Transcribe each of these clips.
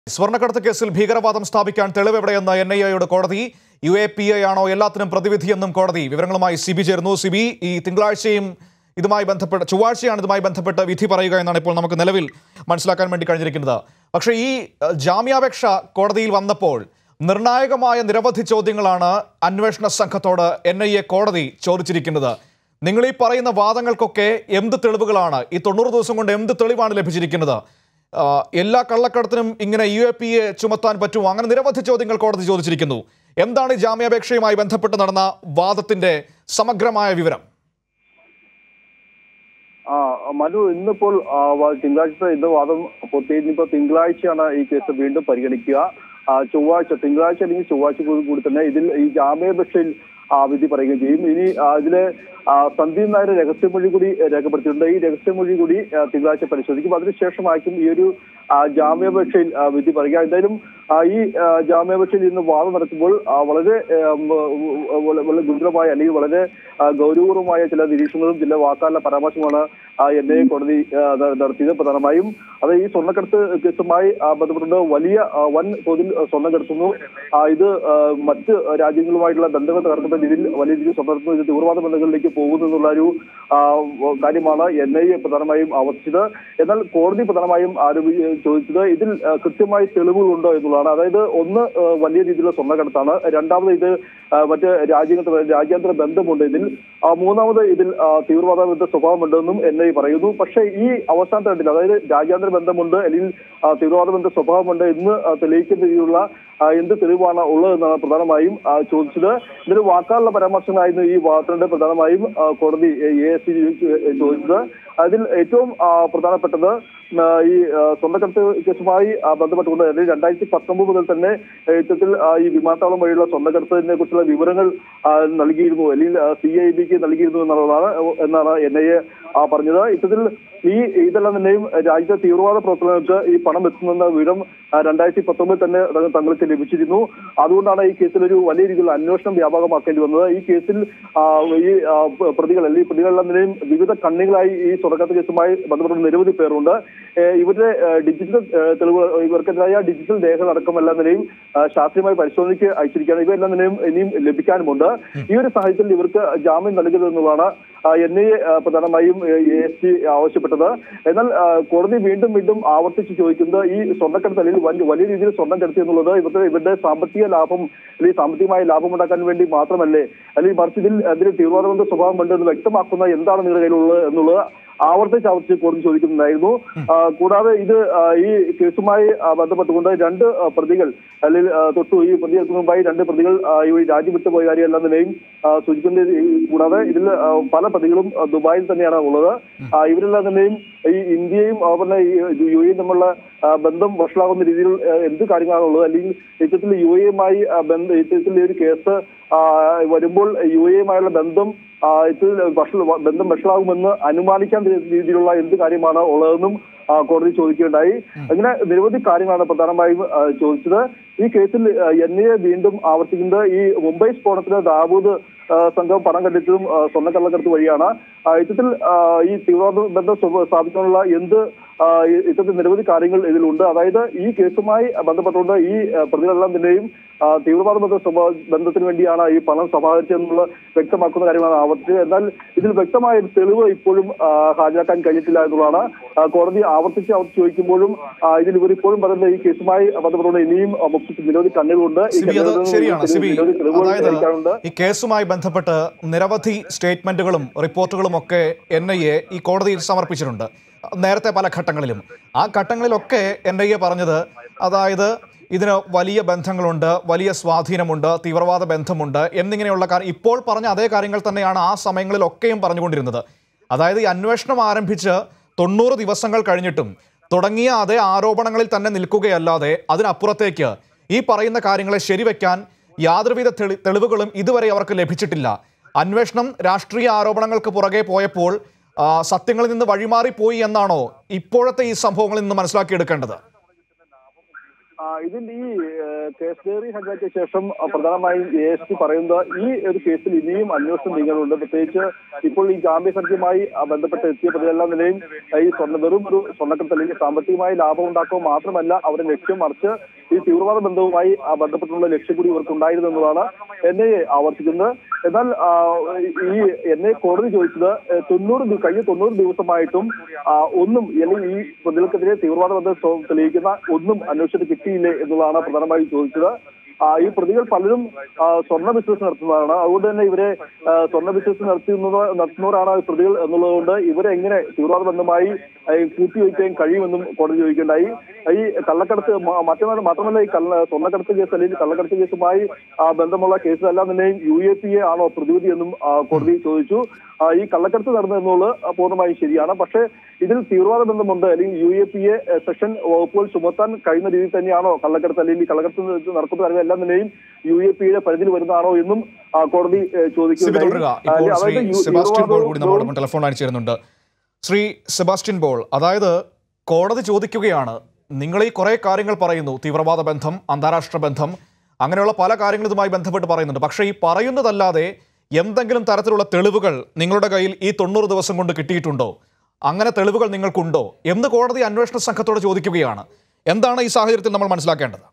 സ്വർണ്ണക്കടത്ത് കേസിൽ ഭീകരവാദം സ്ഥാപിക്കാൻ തെളിവ് എവിടെയെന്ന് എൻ ഐ എയുടെ കോടതി യു എ പി എ ആണോ എല്ലാത്തിനും പ്രതിവിധിയെന്നും കോടതി വിവരങ്ങളുമായി സിബി ചേർന്നു സിബി ഈ തിങ്കളാഴ്ചയും ഇതുമായി ബന്ധപ്പെട്ട് ചൊവ്വാഴ്ചയാണ് ഇതുമായി ബന്ധപ്പെട്ട് വിധി പറയുക എന്നാണ് ഇപ്പോൾ നമുക്ക് നിലവിൽ മനസ്സിലാക്കാൻ വേണ്ടി കഴിഞ്ഞിരിക്കുന്നത് പക്ഷേ ഈ അഹ്, ജാമ്യാപേക്ഷ കോടതിയിൽ വന്നപ്പോൾ നിർണായകമായ നിരവധി ചോദ്യങ്ങളാണ് അന്വേഷണ സംഘത്തോട് എൻ ഐ എ കോടതി ചോദിച്ചിരിക്കുന്നത് നിങ്ങൾ ഈ പറയുന്ന വാദങ്ങൾക്കൊക്കെ എന്ത് തെളിവുകളാണ് ഈ തൊണ്ണൂറ് ദിവസം കൊണ്ട് എന്ത് തെളിവാണ് ലഭിച്ചിരിക്കുന്നത് ആ, എല്ലാ കള്ളക്കടത്തിനും ഇങ്ങനെ യു എ പി എ ചുമത്താൻ പറ്റുമോ അങ്ങനെ നിരവധി ചോദ്യങ്ങൾ കോടതി ചോദിച്ചിരിക്കുന്നു എന്താണ് ഈ ജാമ്യാപേക്ഷയുമായി ബന്ധപ്പെട്ട് നടന്ന വാദത്തിന്റെ സമഗ്രമായ വിവരം ആ മനു ഇന്നിപ്പോൾ ആ, വ- തിങ്കളാഴ്ച ഇന്ന് വാദം പൂർത്തി ഇന്നിപ്പോ തിങ്കളാഴ്ചയാണ് ഈ കേസ് വീണ്ടും പരിഗണിക്കുക ആ, ചൊവ്വാഴ്ച തിങ്കളാഴ്ച അല്ലെങ്കിൽ ചൊവ്വാഴ്ച കൂടി കൂടി തന്നെ ഇതിൽ ഈ ജാമ്യാപേക്ഷയിൽ ആ, വിധി പറയുകയും ചെയ്യും ഇനി ആ, ഇതില് ആ, സന്ദീപ് നായർ രഹസ്യമൊഴി കൂടി രേഖപ്പെടുത്തിയിട്ടുണ്ട് ഈ രഹസ്യമൊഴി കൂടി ആ, തിങ്കളാഴ്ച പരിശോധിക്കും അതിനുശേഷമായിരിക്കും ഈ ഒരു ആ, ജാമ്യാപേക്ഷയിൽ ആ, വിധി പറയുക എന്തായാലും ആ, ഈ ആ, ജാമ്യാപേക്ഷയിൽ ഇന്ന് വാദം നടക്കുമ്പോൾ ആ, വളരെ ആ, ഉം, ഉം, വളരെ വളരെ ഗുരുതരമായ അല്ലെങ്കിൽ വളരെ ആ, ഗൗരവപൂർവമായ ചില നിരീക്ഷണങ്ങളും ചില വാക്കാലുള്ള പരാമർശമാണ് എൻ ഐ എ കോടതി ആ, ന- നടത്തിയത് പ്രധാനമായും അത് ഈ സ്വർണ്ണക്കടത്ത് കേസുമായി ആ, ബന്ധപ്പെട്ട് വലിയ ആ, വൻ തോതിൽ സ്വർണ്ണം കടത്തുന്നു ആ, ഇത് ആ, മറ്റ് രാജ്യങ്ങളുമായിട്ടുള്ള ബന്ധങ്ങൾ തകർക്കുന്ന രീതിയിൽ വലിയ രീതിയിൽ സ്വർണ്ണം ഇത് തീവ്രവാദ ബന്ധങ്ങളിലേക്ക് പോകുന്നു എന്നുള്ള ഒരു ആ, കാര്യമാണ് എൻ ഐ എ പ്രധാനമായും ആവർത്തിച്ചത് എന്നാൽ കോടതി പ്രധാനമായും ആരോപി ചോദിച്ചത് ഇതിൽ ആ, കൃത്യമായി തെളിവുകളുണ്ടോ എന്നുള്ളതാണ് അതായത് ഒന്ന് ആ, വലിയ രീതിയിലുള്ള സ്വർണ്ണക്കടത്താണ് രണ്ടാമത് ഇത് ആ, മറ്റ് രാജ്യങ്ങൾ രാജ്യാന്തര ബന്ധമുണ്ട് ഇതിൽ ആ, മൂന്നാമത് ഇതിൽ ആ, തീവ്രവാദ ബന്ധ സ്വഭാവമുണ്ടെന്നും എൻ ഐ പറയുന്നു പക്ഷേ ഈ അവസാനത്തെ രണ്ടിൽ അതായത് രാജ്യാന്തര ബന്ധമുണ്ട് അല്ലെങ്കിൽ ആ, തീവ്രവാദ ബന്ധ സ്വഭാവമുണ്ട് എന്ന് ആ, തെളിയിക്കുന്ന രീതിയിലുള്ള ആ, എന്ത് തെളിവാണ് ഉള്ളതെന്നാണ് പ്രധാനമായും ആ, ചോദിച്ചത് ഇതിന് വാക്കാലുള്ള പരാമർശങ്ങളായിരുന്നു ഈ വാദത്തിന്റെ പ്രധാനമായും ആ, കോടതി എ എസ് ചോദിച്ചത് അതിൽ ഏറ്റവും ആ, പ്രധാനപ്പെട്ടത് ആ, ഈ ആ, സ്വർണ്ണക്കടത്ത് കേസുമായി ആ, ബന്ധപ്പെട്ടുകൊണ്ട് അതായത് രണ്ടായിരത്തി പത്തൊമ്പത് മുതൽ തന്നെ ആ, ഇത്തരത്തിൽ ആ, ഈ വിമാനത്താവളം വഴിയുള്ള സ്വർണ്ണക്കടത്തിനെ കുറിച്ചുള്ള വിവരങ്ങൾ ആ, നൽകിയിരുന്നു അല്ലെങ്കിൽ സി ഐ ബിക്ക് നൽകിയിരുന്നു എന്നുള്ളതാണ് എന്നാണ് എൻ ഐ എ പറഞ്ഞത് ഇത്തരത്തിൽ ഈ ഇതെല്ലാം തന്നെയും രാജ്യത്തെ തീവ്രവാദ പ്രവർത്തനങ്ങൾക്ക് ഈ പണം എത്തുന്ന വിവരം ആ, രണ്ടായിരത്തി പത്തൊമ്പതിൽ തന്നെ തങ്ങ- തങ്ങൾക്ക് ലഭിച്ചിരുന്നു അതുകൊണ്ടാണ് ഈ കേസിൽ ഒരു വലിയ രീതിയിലുള്ള അന്വേഷണം വ്യാപകമാക്കേണ്ടി വന്നത് ഈ കേസിൽ ആ, ഈ ആ, പ- പ്രതികൾ അല്ലെങ്കിൽ പ്രതികളെല്ലാം തന്നെയും വിവിധ കണ്ണികളായി ഈ സ്വർണ്ണക്കടത്ത് കേസുമായി ബന്ധപ്പെട്ട നിരവധി പേരുണ്ട് ഏ, ഇവരുടെ ഏ, ഡിജിറ്റൽ ഏ, തെളിവുകൾ ഇവർക്കെതിരായ ഡിജിറ്റൽ രേഖകൾ അടക്കം എല്ലാം തന്നെയും ആ, ശാസ്ത്രീയമായി പരിശോധനയ്ക്ക് അയച്ചിരിക്കുകയാണ് ഇവയെല്ലാം തന്നെയും ഇനിയും ലഭിക്കാനുമുണ്ട് ഈ ഒരു സാഹചര്യത്തിൽ ഇവർക്ക് ജാമ്യം നൽകരുത് എന്നുള്ളതാണ് എൻ ഐ എ പ്രധാനമായും എ എസ് ടി ആവശ്യപ്പെട്ടത് എന്നാൽ ആ, കോടതി വീണ്ടും വീണ്ടും ആവർത്തിച്ച് ചോദിക്കുന്നത് ഈ സ്വർണ്ണക്കടത്ത് അല്ലെങ്കിൽ വലിയ വലിയ രീതിയിൽ സ്വർണ്ണം കടത്തി എന്നുള്ളത് ഇവരുടെ ഇവരുടെ സാമ്പത്തിക ലാഭം അല്ലെങ്കിൽ സാമ്പത്തികമായ ലാഭം ഉണ്ടാക്കാൻ വേണ്ടി മാത്രമല്ലേ അല്ലെങ്കിൽ മറിച്ച് ഇതിൽ എന്തെങ്കിലും തീവ്രവാദ സ്വഭാവമുണ്ട് എന്ന് വ്യക്തമാക്കുന്ന എന്താണ് നിങ്ങളുടെ കയ്യിലുള്ളത് എന്നുള്ളത് ആവർത്തിച്ച് ആവർത്തിച്ച് കോടതി ചോദിക്കുന്നുണ്ടായിരുന്നു ആ, കൂടാതെ ഇത് ആ, ഈ കേസുമായി ആ, ബന്ധപ്പെട്ടുകൊണ്ട് രണ്ട് ആ, പ്രതികൾ അല്ലെങ്കിൽ ആ, തൊട്ടു ഈ പ്രതികൾക്ക് മുമ്പായി രണ്ട് പ്രതികൾ ആ, ഈ രാജ്യം വിട്ടു പോയ കാര്യം എല്ലാം തന്നെയും ആ, സൂചിക്കുന്നത് ഈ കൂടാതെ ഇതിൽ ആ, പല പ്രതികളും ആ, ദുബായിൽ തന്നെയാണ് ഉള്ളത് ആ, ഇവരെല്ലാം തന്നെയും ഈ ഇന്ത്യയും അതുപോലെ ഈ യു എയും തമ്മിലുള്ള ആ, ബന്ധം വഷളാകുന്ന രീതിയിൽ ആ, എന്ത് കാര്യങ്ങളാണ് ഉള്ളത് അല്ലെങ്കിൽ ഇത്തരത്തിൽ യു എയുമായി ബന്ധം ഇത്തരത്തിൽ ഈ ഒരു കേസ് ആ, വരുമ്പോൾ യു എയുമായുള്ള ബന്ധം ആ, ഇതിൽ വഷള ബന്ധം വഷളാകുമെന്ന് അനുമാനിക്കാൻ രീതിയിലുള്ള എന്ത് കാര്യമാണ് ഉള്ളതെന്നും ആ, കോടതി ചോദിക്കുകയുണ്ടായി അങ്ങനെ നിരവധി കാര്യങ്ങളാണ് പ്രധാനമായും ആ, ചോദിച്ചത് ഈ കേസിൽ എൻ ഐ എ വീണ്ടും ആവർത്തിക്കുന്നത് ഈ മുംബൈ സ്ഫോടനത്തിന് ദാവൂദ് ആ, സംഘം പണം കണ്ടെത്തിയതും ആ, സ്വർണ്ണക്കള്ളക്കടത്ത് വഴിയാണ് ആ, ഇത്തരത്തിൽ ആ, ഈ തീവ്രവാദ ബന്ധം സ്വ- സ്ഥാപിക്കാനുള്ള എന്ത് ആ, ഇ- ഇത്തരത്തിൽ നിരവധി കാര്യങ്ങൾ ഇതിലുണ്ട് അതായത് ഈ കേസുമായി ബന്ധപ്പെട്ടുകൊണ്ട് ഈ ആ, പ്രതികളെല്ലാം തന്നെയും ആ, തീവ്രവാദ ബന്ധ സ്വഭാവ ബന്ധത്തിന് വേണ്ടിയാണ് ഈ പണം സമാഹരിച്ചതെന്നുള്ള വ്യക്തമാക്കുന്ന കാര്യമാണ് ആവർത്തിച്ചത് എന്നാൽ ഇതിൽ വ്യക്തമായ ഒരു തെളിവ് ഇപ്പോഴും ആ, ഹാജരാക്കാൻ കഴിഞ്ഞിട്ടില്ല എന്നുള്ളതാണ് ആ, കോടതി ആവർത്തിച്ച് ആവർത്തിച്ച് ചോദിക്കുമ്പോഴും ആ, ഇതിൽ ഇവർ ഇപ്പോഴും പറയുന്നത് ഈ കേസുമായി ബന്ധപ്പെട്ടുകൊണ്ട് ഇനിയും ആ, മുപ്പത്തി നിരവധി കണ്ണുകളുണ്ട് ഈ സിബി അത് കണ്ണുകളിൽ ശരിയാണ് നിന്ന് സിബി നിരവധി തെളിവുകൾ അതായത് ലഭിക്കാനുണ്ട് ഈ കേസുമായി ബന്ധപ്പെട്ട് നിരവധി സ്റ്റേറ്റ്മെന്റുകളും റിപ്പോർട്ടുകളും ഒക്കെ എൻ ഐ എ ഈ കോടതിയിൽ സമർപ്പിച്ചിട്ടുണ്ട് നേരത്തെ പല ഘട്ടങ്ങളിലും ആ ഘട്ടങ്ങളിലൊക്കെ എൻ ഐ എ പറഞ്ഞത് അതായത് ഇതിന് വലിയ ബന്ധങ്ങളുണ്ട് വലിയ സ്വാധീനമുണ്ട് തീവ്രവാദ ബന്ധമുണ്ട് എന്നിങ്ങനെയുള്ള കാര്യം ഇപ്പോൾ പറഞ്ഞ അതേ കാര്യങ്ങൾ തന്നെയാണ് ആ സമയങ്ങളിലൊക്കെയും പറഞ്ഞുകൊണ്ടിരുന്നത് അതായത് ഈ അന്വേഷണം ആരംഭിച്ച് തൊണ്ണൂറ് ദിവസങ്ങൾ കഴിഞ്ഞിട്ടും തുടങ്ങിയ അതേ ആരോപണങ്ങളിൽ തന്നെ നിൽക്കുകയല്ലാതെ അതിനപ്പുറത്തേക്ക് ഈ പറയുന്ന കാര്യങ്ങളെ ശരിവെക്കാൻ യാതൊരുവിധ തെളി തെളിവുകളും ഇതുവരെ അവർക്ക് ലഭിച്ചിട്ടില്ല അന്വേഷണം രാഷ്ട്രീയ ആരോപണങ്ങൾക്ക് പുറകെ പോയപ്പോൾ ആ, സത്യങ്ങളിൽ നിന്ന് വഴിമാറിപ്പോയി എന്നാണോ ഇപ്പോഴത്തെ ഈ സംഭവങ്ങളിൽ നിന്ന് മനസ്സിലാക്കിയെടുക്കേണ്ടത് ആ, ഇതിൽ ഈ ഏഹ്, കേസ് ഡയറി ഹർജിക്ക് ശേഷം ആ, പ്രധാനമായും എ എസ് പി പറയുന്നത് ഈ ഒരു കേസിൽ ഇനിയും അന്വേഷണം നീങ്ങാനുണ്ട് പ്രത്യേകിച്ച് ഇപ്പോൾ ഈ ജാമ്യ ഹർജിയുമായി ആ, ബന്ധപ്പെട്ട് എത്തിയ പ്രതികളെല്ലാം നിലയും ആ, ഈ സ്വർണ്ണ വെറും ഒരു സ്വർണ്ണക്കടത്ത് അല്ലെങ്കിൽ സാമ്പത്തികമായി ലാഭം ഉണ്ടാക്കുക മാത്രമല്ല അവരുടെ ലക്ഷ്യം മറിച്ച് ഈ തീവ്രവാദ ബന്ധവുമായി ആ, ബന്ധപ്പെട്ടുള്ള ലക്ഷ്യം കൂടി ഇവർക്ക് ഉണ്ടായിരുന്നു എന്നതാണ് എന്നെ ആവർത്തിക്കുന്നത് എന്നാൽ ആ, ഈ എന്നെ കോടതി ചോദിച്ചത് ഏഹ്, തൊണ്ണൂറ് ദി- കഴിഞ്ഞ തൊണ്ണൂറ് ദിവസമായിട്ടും ആ, ഒന്നും അല്ലെങ്കിൽ ഈ പ്രതികൾക്കെതിരെ തീവ്രവാദ ബന്ധം സ്വ- തെളിയിക്കുന്ന ഒന്നും അന്വേഷണത്തിന് കിട്ടിയില്ലേ എന്നുള്ളതാണ് പ്രധാനമായും ചോദിച്ചത് ആ, ഈ പ്രതികൾ പലരും ആ, സ്വർണ്ണ ബിസിനസ് നടത്തുന്നതാണ് അതുകൊണ്ട് തന്നെ ഇവരെ ആ, സ്വർണ്ണ ബിസിനസ് നടത്തുന്നത് നടത്തുന്നവരാണ് ഈ പ്രതികൾ എന്നുള്ളതുകൊണ്ട് ഇവരെ എങ്ങനെ തീവ്രവാദ ബന്ധമായി ആ, കൂട്ടിവയ്ക്കാൻ കഴിയുമെന്നും കോടതി ചോദിക്കേണ്ടായി ഈ കള്ളക്കടത്ത് മ- മറ്റൊന്ന് മാത്രമല്ല ഈ കള്ള സ്വർണ്ണക്കടത്ത് കേസ് അല്ലെങ്കിൽ കള്ളക്കടത്ത് കേസുമായി ആ, ബന്ധമുള്ള കേസിലെല്ലാം തന്നെയും യു എ പി എ ആണോ പ്രതിവിധി എന്നും ആ, കോടതി ചോദിച്ചു ആ, ഈ കള്ളക്കടത്ത് നടന്നു എന്നുള്ളത് ആ, പൂർണ്ണമായും ശരിയാണ് പക്ഷേ ഇതിൽ തീവ്രവാദ ബന്ധമുണ്ട് അല്ലെങ്കിൽ U A P A section വകുപ്പുകൾ ചുമത്താൻ കഴിയുന്ന രീതിയിൽ തന്നെയാണോ കള്ളക്കടത്ത് അല്ലെങ്കിൽ കള്ളക്കടത്ത് നടക്കുന്ന കാര്യങ്ങൾ എല്ലാം തന്നെയും യു എ പി യുടെ പരിധിയിൽ വരുന്നതാണോ എന്നും ആ, കോടതി ഏ, സിബി ചോദിക്കുകയുണ്ടായി. തുടരുക ആ, ഇപ്പോൾ ശ്രീ അതായത് യു- സെബാസ്റ്റ്യൻ ബോൾ കൂടി തീവ്രവാദവും നമ്മളോടൊപ്പം ടെലിഫോൺ ലൈൻ ചേരുന്നുണ്ട് ശ്രീ സെബാസ്റ്റ്യൻ ബോൾ അതായത് കോടതി ചോദിക്കുകയാണ് നിങ്ങൾ ഈ കുറേ കാര്യങ്ങൾ പറയുന്നു തീവ്രവാദ ബന്ധം അന്താരാഷ്ട്ര ബന്ധം അങ്ങനെയുള്ള പല കാര്യങ്ങളും ഇതുമായി ബന്ധപ്പെട്ട് പറയുന്നുണ്ട് പക്ഷേ ഈ പറയുന്നതല്ലാതെ എന്തെങ്കിലും തരത്തിലുള്ള തെളിവുകൾ നിങ്ങളുടെ കയ്യിൽ ഈ തൊണ്ണൂറ് ദിവസം കൊണ്ട് കിട്ടിയിട്ടുണ്ടോ അങ്ങനെ തെളിവുകൾ നിങ്ങൾക്കുണ്ടോ എന്ന് കോടതി അന്വേഷണ സംഘത്തോട് ചോദിക്കുകയാണ് എന്താണ് ഈ സാഹചര്യത്തിൽ നമ്മൾ മനസ്സിലാക്കേണ്ടത്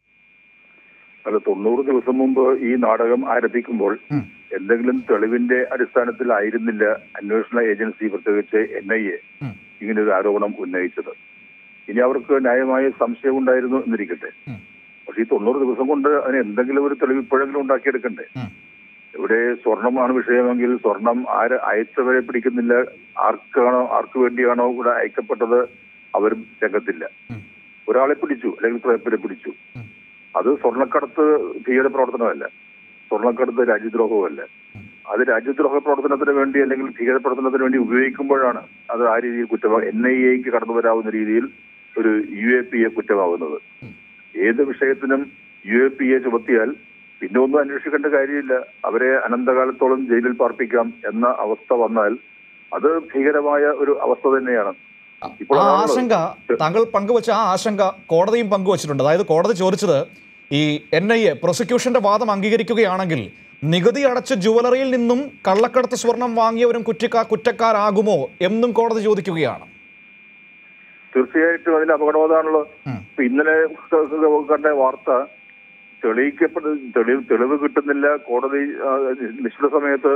അല്ല തൊണ്ണൂറ് ദിവസം മുമ്പ് ഈ നാടകം ആരംഭിക്കുമ്പോൾ ഉം. എന്തെങ്കിലും തെളിവിന്റെ അടിസ്ഥാനത്തിലായിരുന്നില്ല അന്വേഷണ ഏജൻസി പ്രത്യേകിച്ച് എൻ ഐ എ ഉം. ഇങ്ങനെ ഒരു ആരോപണം ഉന്നയിച്ചത് ഇനി അവർക്ക് ന്യായമായ സംശയം ഉണ്ടായിരുന്നു എന്നിരിക്കട്ടെ ഉം. പക്ഷെ ഈ തൊണ്ണൂറ് ദിവസം കൊണ്ട് അതിന് എന്തെങ്കിലും ഒരു തെളിവ് ഇപ്പോഴെങ്കിലും ഉണ്ടാക്കിയെടുക്കണ്ടേ ഉം. ഇവിടെ സ്വർണമാണ് വിഷയമെങ്കിൽ സ്വർണം ആര് അയച്ചവരെ പിടിക്കുന്നില്ല ആർക്കാണോ ആർക്ക് വേണ്ടിയാണോ ഇവിടെ അയക്കപ്പെട്ടത് അവരും രംഗത്തില്ല ഉം. ഒരാളെ പിടിച്ചു അല്ലെങ്കിൽ കുറെ പേരെ പിടിച്ചു ഉം. അത് സ്വർണ്ണക്കടത്ത് ഭീകര പ്രവർത്തനമല്ല സ്വർണ്ണക്കടത്ത് രാജ്യദ്രോഹവുമല്ല അത് രാജ്യദ്രോഹ പ്രവർത്തനത്തിന് വേണ്ടി അല്ലെങ്കിൽ ഭീകര പ്രവർത്തനത്തിന് വേണ്ടി ഉപയോഗിക്കുമ്പോഴാണ് അത് ആ രീതിയിൽ കുറ്റമാ എൻ ഐ എക്ക് കടന്നു വരാവുന്ന രീതിയിൽ ഒരു യു എ പി എ കുറ്റമാകുന്നത് ഏത് വിഷയത്തിനും യു എ പി എ ചുമത്തിയാൽ പിന്നെ ഒന്നും അന്വേഷിക്കേണ്ട കാര്യമില്ല അവരെ അനന്തകാലത്തോളം ജയിലിൽ പാർപ്പിക്കാം എന്ന അവസ്ഥ വന്നാൽ അത് ഭീകരമായ ഒരു അവസ്ഥ തന്നെയാണ് ഇപ്പോൾ ആ അതാണുള്ളത്. ആശങ്ക താങ്കൾ പങ്കുവച്ച ആ ആശങ്ക കോടതിയും പങ്കുവച്ചിട്ടുണ്ട് അതായത് കോടതി ചോദിച്ചത് ഈ എൻ ഐ എ പ്രോസിക്യൂഷന്റെ വാദം അംഗീകരിക്കുകയാണെങ്കിൽ നികുതി അടച്ച ജുവലറിയിൽ നിന്നും കള്ളക്കടത്ത് സ്വർണം വാങ്ങിയവരും കുറ്റക്കാ കുറ്റക്കാരാകുമോ എന്നും കോടതി ചോദിക്കുകയാണ് തീർച്ചയായിട്ടും അതിൽ അപകടബോധമാണല്ലോ ഉം. ഇപ്പൊ ഇന്നലെ ക- ക- കണ്ട വാർത്ത തെളിയിക്കപ്പെട്ട തെളിവ് തെളിവ് കിട്ടുന്നില്ല കോടതി ആ, നിശ്ചിത സമയത്ത്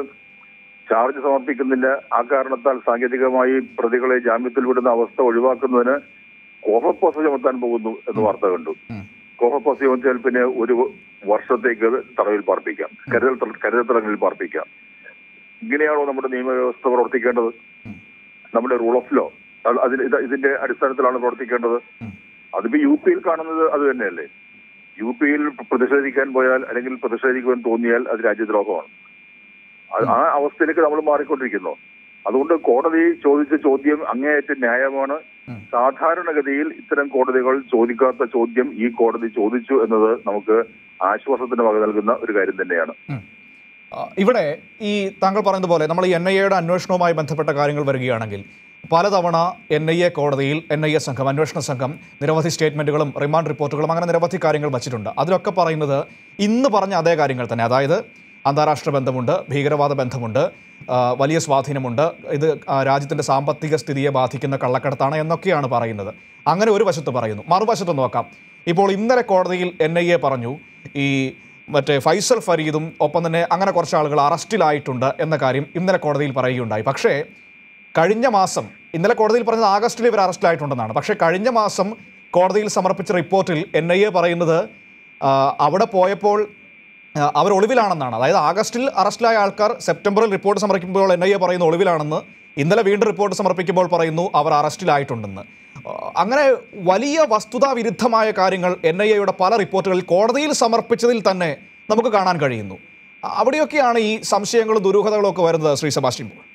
ചാർജ് സമർപ്പിക്കുന്നില്ല ആ കാരണത്താൽ സാങ്കേതികമായി പ്രതികളെ ജാമ്യത്തിൽ വിടുന്ന അവസ്ഥ ഒഴിവാക്കുന്നതിന് കോഹപ്പോസ് ചുമത്താൻ പോകുന്നു എന്ന് വാർത്ത കണ്ടു ഉം. കോഹപ്പോസ് ചുമത്തിയാൽ പിന്നെ ഒരു വർഷത്തേക്ക് തടവിൽ പാർപ്പിക്കാം കരുതൽ ത- കരുതൽ തടങ്ങളിൽ പാർപ്പിക്കാം ഇങ്ങനെയാണോ നമ്മുടെ നിയമവ്യവസ്ഥ പ്രവർത്തിക്കേണ്ടത് ഉം. നമ്മുടെ റൂൾ ഓഫ് ലോ അതിന് ഇത് ഇതിന്റെ അടിസ്ഥാനത്തിലാണ് പ്രവർത്തിക്കേണ്ടത് ഉം. അതിപ്പോ യു പിയിൽ കാണുന്നത് അത് തന്നെയല്ലേ യു പിയിൽ പ്രതിഷേധിക്കാൻ പോയാൽ അല്ലെങ്കിൽ പ്രതിഷേധിക്കുവാൻ തോന്നിയാൽ അത് രാജ്യദ്രോഹമാണ് അത് ആ അവസ്ഥയിലേക്ക് നമ്മൾ മാറിക്കൊണ്ടിരിക്കുന്നു അതുകൊണ്ട് കോടതി ചോദിച്ച ചോദ്യം അങ്ങേയറ്റം ന്യായമാണ് ഉം. സാധാരണഗതിയിൽ ഇത്തരം കോടതികൾ ചോദിക്കാത്ത ചോദ്യം ഈ കോടതി ചോദിച്ചു എന്നത് നമുക്ക് ആശ്വാസത്തിന് വക നൽകുന്ന ഒരു കാര്യം തന്നെയാണ് ആ, ഇവിടെ ഈ താങ്കൾ പറയുന്നത് പോലെ നമ്മൾ ഈ എൻ ഐ എയുടെ അന്വേഷണവുമായി ബന്ധപ്പെട്ട കാര്യങ്ങൾ വരികയാണെങ്കിൽ പലതവണ എൻ ഐ എ കോടതിയിൽ എൻ ഐ എ സംഘം അന്വേഷണ സംഘം നിരവധി സ്റ്റേറ്റ്മെന്റുകളും റിമാൻഡ് റിപ്പോർട്ടുകളും അങ്ങനെ നിരവധി കാര്യങ്ങൾ വച്ചിട്ടുണ്ട് അതിലൊക്കെ പറയുന്നത് ഇന്ന് പറഞ്ഞ അതേ കാര്യങ്ങൾ തന്നെ അതായത് അന്താരാഷ്ട്ര ബന്ധമുണ്ട് ഭീകരവാദ ബന്ധമുണ്ട് ആ, വലിയ സ്വാധീനമുണ്ട് ഇത് ആ, രാജ്യത്തിന്റെ സാമ്പത്തിക സ്ഥിതിയെ ബാധിക്കുന്ന കള്ളക്കടത്താണ് എന്നൊക്കെയാണ് പറയുന്നത് അങ്ങനെ ഒരു വശത്ത് പറയുന്നു മറുവശത്ത് നോക്കാം ഇപ്പോൾ ഇന്നലെ കോടതിയിൽ എൻ ഐ എ പറഞ്ഞു ഈ മറ്റേ ഫൈസൽ ഫരീദും ഒപ്പം തന്നെ അങ്ങനെ കുറച്ച് ആളുകൾ അറസ്റ്റിലായിട്ടുണ്ട് എന്ന കാര്യം ഇന്നലെ കോടതിയിൽ പറയുകയുണ്ടായി പക്ഷേ കഴിഞ്ഞ മാസം ഇന്നലെ കോടതിയിൽ പറഞ്ഞത് ആഗസ്റ്റിൽ ഇവർ അറസ്റ്റിലായിട്ടുണ്ടെന്നാണ് പക്ഷേ കഴിഞ്ഞ മാസം കോടതിയിൽ സമർപ്പിച്ച റിപ്പോർട്ടിൽ എൻ ഐ എ പറയുന്നത് ആ, അവിടെ പോയപ്പോൾ ആ, അവർ ഒളിവിലാണെന്നാണ് അതായത് ആഗസ്റ്റിൽ അറസ്റ്റിലായ ആൾക്കാർ സെപ്റ്റംബറിൽ റിപ്പോർട്ട് സമർപ്പിക്കുമ്പോൾ എൻ ഐ എ പറയുന്നു ഒളിവിലാണെന്ന് ഇന്നലെ വീണ്ടും റിപ്പോർട്ട് സമർപ്പിക്കുമ്പോൾ പറയുന്നു അവർ അറസ്റ്റിലായിട്ടുണ്ടെന്ന് ആ, അങ്ങനെ വലിയ വസ്തുതാ വിരുദ്ധമായ കാര്യങ്ങൾ എൻ ഐ എയുടെ പല റിപ്പോർട്ടുകളിൽ കോടതിയിൽ സമർപ്പിച്ചതിൽ തന്നെ നമുക്ക് കാണാൻ കഴിയുന്നു ആ, അവിടെയൊക്കെയാണ് ഈ സംശയങ്ങളും ദുരൂഹതകളും ഒക്കെ വരുന്നത് ശ്രീ സെബാസ്റ്റ്യൻ പോൾ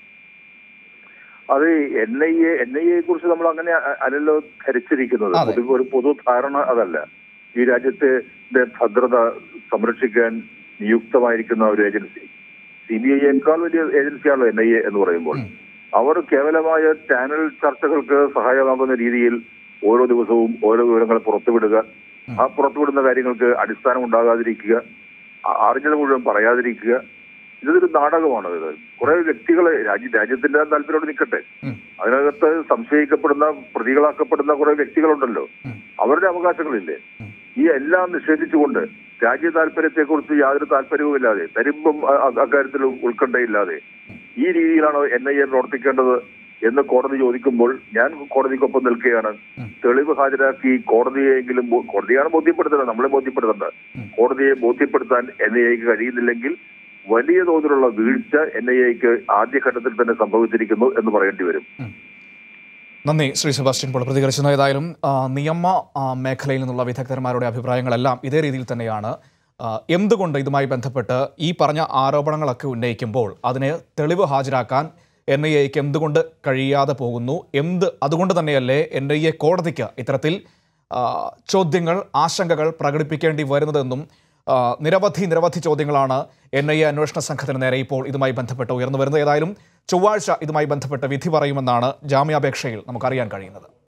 അത് N I A N I എയെ കുറിച്ച് നമ്മൾ അങ്ങനെ അ- അല്ലല്ലോ ധരിച്ചിരിക്കുന്നത് അതെ. പൊതു ഒരു പൊതു ധാരണ അതല്ല ഈ രാജ്യത്തെ ന്റെ ഭദ്രത സംരക്ഷിക്കാൻ നിയുക്തമായിരിക്കുന്ന ഒരു ഏജൻസി സി ബി ഐയേക്കാൾ വലിയ ഏജൻസിയാണല്ലോ എൻ ഐ എ എന്ന് പറയുമ്പോൾ ഉം. അവർ കേവലമായ ചാനൽ ചർച്ചകൾക്ക് സഹായമാകുന്ന രീതിയിൽ ഓരോ ദിവസവും ഓരോ വിവരങ്ങൾ പുറത്തുവിടുക ആ പുറത്തുവിടുന്ന കാര്യങ്ങൾക്ക് അടിസ്ഥാനം ഉണ്ടാകാതിരിക്കുക ആ- അറിഞ്ഞത് മുഴുവൻ പറയാതിരിക്കുക ഇതൊരു നാടകമാണ് ഇത് കുറെ വ്യക്തികളെ രാജ്യ രാജ്യത്തിന്റെ താല്പര്യത്തോട് നിൽക്കട്ടെ ഉം. അതിനകത്ത് സംശയിക്കപ്പെടുന്ന പ്രതികളാക്കപ്പെടുന്ന കുറെ വ്യക്തികളുണ്ടല്ലോ ഉം. അവരുടെ അവകാശങ്ങളില്ലേ ഉം. ഈ എല്ലാം നിഷേധിച്ചുകൊണ്ട് രാജ്യ താല്പര്യത്തെക്കുറിച്ച് യാതൊരു താല്പര്യവുമില്ലാതെ തരുമ്പം അ- അ- അക്കാര്യത്തിൽ ഉത്കണ്ഠയില്ലാതെ ഈ രീതിയിലാണ് എൻ ഐ എ പ്രവർത്തിക്കേണ്ടത് എന്ന് കോടതി ചോദിക്കുമ്പോൾ ഞാൻ കോടതിക്കൊപ്പം നിൽക്കുകയാണ് ഉം. തെളിവ് ഹാജരാക്കി കോടതിയെങ്കിലും ബോ- കോടതിയാണ് ബോധ്യപ്പെടുത്തുന്നത് നമ്മളെ ബോധ്യപ്പെടുത്തേണ്ടത് ഉം. കോടതിയെ ബോധ്യപ്പെടുത്താൻ എൻ ഐ എക്ക് കഴിയുന്നില്ലെങ്കിൽ വലിയ തോതിലുള്ള വീഴ്ച എൻ ഐ എക്ക് ആദ്യഘട്ടത്തിൽ തന്നെ സംഭവിച്ചിരിക്കുന്നു എന്ന് പറയേണ്ടി വരും നന്ദി ശ്രീ സെബാസ്റ്റ്യൻ പോൾ പ്രതികരിച്ചത് ഏതായാലും ആ, നിയമ ആ, മേഖലയിൽ നിന്നുള്ള വിദഗ്ധന്മാരുടെ അഭിപ്രായങ്ങളെല്ലാം ഇതേ രീതിയിൽ തന്നെയാണ് ആ, എന്തുകൊണ്ട് ഇതുമായി ബന്ധപ്പെട്ട് ഈ പറഞ്ഞ ആരോപണങ്ങളൊക്കെ ഉന്നയിക്കുമ്പോൾ അതിന് തെളിവ് ഹാജരാക്കാൻ എൻ ഐ എക്ക് എന്തുകൊണ്ട് കഴിയാതെ പോകുന്നു എന്ത് അതുകൊണ്ട് തന്നെയല്ലേ എൻ ഐ എ കോടതിക്ക് ഇത്തരത്തിൽ ആ, ചോദ്യങ്ങൾ ആശങ്കകൾ പ്രകടിപ്പിക്കേണ്ടി വരുന്നതെന്നും ആ, നിരവധി നിരവധി ചോദ്യങ്ങളാണ് എൻ ഐ എ അന്വേഷണ സംഘത്തിന് നേരെ ഇപ്പോൾ ഇതുമായി ബന്ധപ്പെട്ട് ഉയർന്നു വരുന്നത് ഏതായാലും ചൊവ്വാഴ്ച ഇതുമായി ബന്ധപ്പെട്ട് വിധി പറയുമെന്നാണ് ജാമ്യാപേക്ഷയിൽ നമുക്കറിയാൻ കഴിയുന്നത്